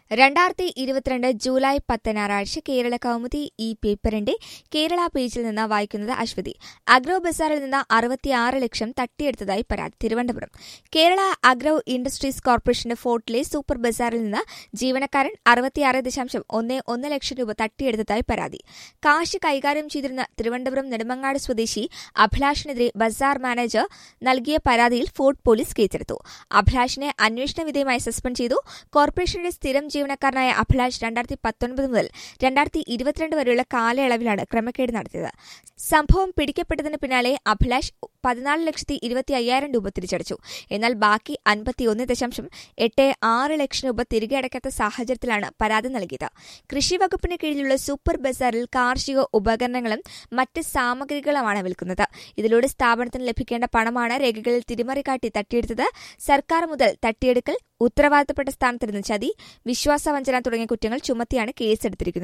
രണ്ടായിരത്തി ഇരുപത്തിരണ്ട് ജൂലൈ പത്ത് ഞായറാഴ്ച കേരള കൗമുദി ഈ പേപ്പറിന്റെ കേരള പേജിൽ നിന്ന് വായിക്കുന്നത് അശ്വതി അഗ്രോ ബസാറിൽ നിന്ന് അറുപത്തിയാറ് ലക്ഷം തട്ടിയെടുത്തതായി പരാതി തിരുവനന്തപുരം കേരള അഗ്രോ ഇൻഡസ്ട്രീസ് കോർപ്പറേഷന്റെ ഫോർട്ടിലെ സൂപ്പർ ബസാറിൽ നിന്ന് ജീവനക്കാരൻ അറുപത്തിയാറ് ദശാംശം ഒന്ന് ഒന്ന് ലക്ഷം രൂപ തട്ടിയെടുത്തതായി പരാതി കാശ് കൈകാര്യം ചെയ്തിരുന്ന തിരുവനന്തപുരം നെടുമങ്ങാട് സ്വദേശി അഭിലാഷിനെതിരെ ബസാർ മാനേജർ നൽകിയ പരാതിയിൽ ഫോർട്ട് പോലീസ് കേസെടുത്തു അഭിലാഷിനെ അന്വേഷണ വിധേയമായി സസ്പെൻഡ് ചെയ്തു കോർപ്പറേഷന്റെ സ്ഥിരം ജീവനക്കാരനായ അഭിലാഷ് രണ്ടായിരത്തി പത്തൊൻപത് മുതൽ രണ്ടായിരത്തി ഇരുപത്തിരണ്ട് വരെയുള്ള കാലയളവിലാണ് ക്രമക്കേട് നടത്തിയത് സംഭവം പിടിക്കപ്പെട്ടതിന് പിന്നാലെ അഭിലാഷ് പതിനാല് ലക്ഷത്തി ഇരുപത്തി അയ്യായിരം രൂപ തിരിച്ചടച്ചു എന്നാൽ ബാക്കി അൻപത്തിയൊന്ന് ദശാംശം എട്ട് ആറ് ലക്ഷം രൂപ തിരികെ അടയ്ക്കാത്ത സാഹചര്യത്തിലാണ് പരാതി നൽകിയത് കൃഷി വകുപ്പിന് കീഴിലുള്ള സൂപ്പർ ബസാറിൽ കാർഷിക ഉപകരണങ്ങളും മറ്റ് സാമഗ്രികളുമാണ് വിൽക്കുന്നത് ഇതിലൂടെ സ്ഥാപനത്തിന് ലഭിക്കേണ്ട പണമാണ് രേഖകളിൽ തിരിമറി കാട്ടി തട്ടിയെടുത്തത് സർക്കാർ മുതൽ തട്ടിയെടുക്കൽ ഉത്തരവാദിത്തപ്പെട്ട സ്ഥാനത്തിരുന്ന് ചതി വിശ്വാസവഞ്ചന തുടങ്ങിയ കുറ്റങ്ങൾ ചുമത്തിയാണ് കേസെടുത്തിരിക്കുന്നത്